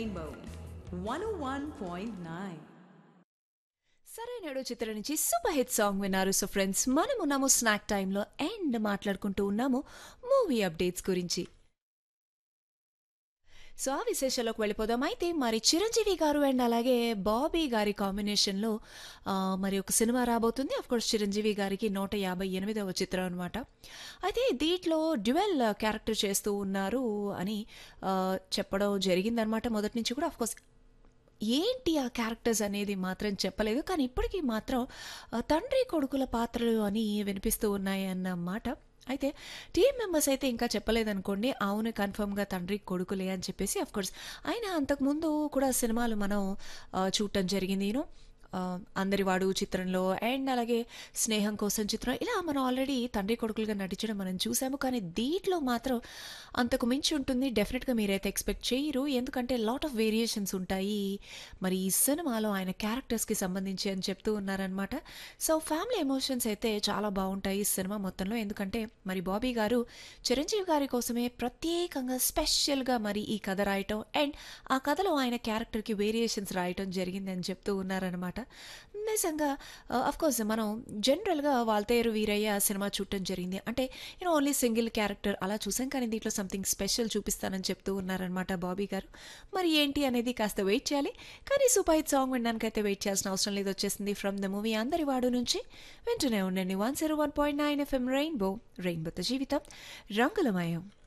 Rainbow 101.9. సరైనడు చిత్రం నుంచి సూపర్ హిట్ సాంగ్ విన్నారు సో ఫ్రెండ్స్ మనం ఉన్నాము స్నాక్ టైంలో అండ్ మాట్లాడుకుంటూ ఉన్నాము మూవీ అప్డేట్స్ గురించి సో ఆ విశేషాలకు వెళ్ళిపోదాం అయితే మరి చిరంజీవి గారు అండ్ అలాగే బాబీ గారి కాంబినేషన్లో ఆ, మరి ఒక సినిమా రాబోతుంది అఫ్ కోర్స్ చిరంజీవి గారికి నూట యాభై ఎనిమిదవ చిత్రం అనమాట అయితే దీంట్లో డ్యువెల్ క్యారెక్టర్ చేస్తూ ఉన్నారు అని ఆ, చెప్పడం జరిగిందనమాట మొదటి నుంచి కూడా అఫ్ కోర్స్ ఏంటి ఆ క్యారెక్టర్స్ అనేది మాత్రం చెప్పలేదు కానీ ఇప్పటికీ మాత్రం ఆ, తండ్రి కొడుకుల పాత్రలు అని వినిపిస్తూ ఉన్నాయి అన్నమాట అయితే టీం మెంబర్స్ అయితే ఇంకా చెప్పలేదనుకోండి అవును కన్ఫర్మ్గా తండ్రి కొడుకులే అని చెప్పేసి అఫ్ కోర్స్ ఆయన అంతకుముందు కూడా సినిమాలు మనం ఆ, చూడటం జరిగింది యూనో అందరి వాడు చిత్రంలో అండ్ అలాగే స్నేహం కోసం చిత్రం ఇలా మనం ఆల్రెడీ తండ్రి కొడుకులుగా నటించడం మనం చూసాము కానీ దీంట్లో మాత్రం అంతకు మించి ఉంటుంది డెఫినెట్గా మీరైతే ఎక్స్పెక్ట్ చేయరు ఎందుకంటే లాట్ ఆఫ్ వేరియేషన్స్ ఉంటాయి మరి ఈ సినిమాలో ఆయన క్యారెక్టర్స్కి సంబంధించి అని చెప్తూ ఉన్నారనమాట సో ఫ్యామిలీ ఎమోషన్స్ అయితే చాలా బాగుంటాయి ఈ సినిమా మొత్తంలో ఎందుకంటే మరి బాబీ గారు చిరంజీవి గారి కోసమే ప్రత్యేకంగా స్పెషల్గా మరి ఈ కథ రాయటం అండ్ ఆ కథలో ఆయన క్యారెక్టర్కి వేరియేషన్స్ రాయటం జరిగిందని చెప్తూ ఉన్నారనమాట నిజంగా అఫ్ కోర్స్ మనం జనరల్గా వాల్తేరు వీరయ్య సినిమా చూడటం జరిగింది అంటే నేను ఓన్లీ సింగిల్ క్యారెక్టర్ అలా చూసాం కానీ దీంట్లో సంథింగ్ స్పెషల్ చూపిస్తానని చెప్తూ ఉన్నారనమాట బాబీ గారు మరి ఏంటి అనేది కాస్త వెయిట్ చేయాలి కానీ సూపర్ హిట్ సాంగ్ వినడానికైతే వెయిట్ చేయాల్సిన అవసరం లేదు వచ్చేసింది ఫ్రమ్ ద మూవీ అందరి వాడు నుంచి వింటూనే ఉండండి one zero one point nine FM rainbow రెయిన్బోతో జీవితం రంగులమయం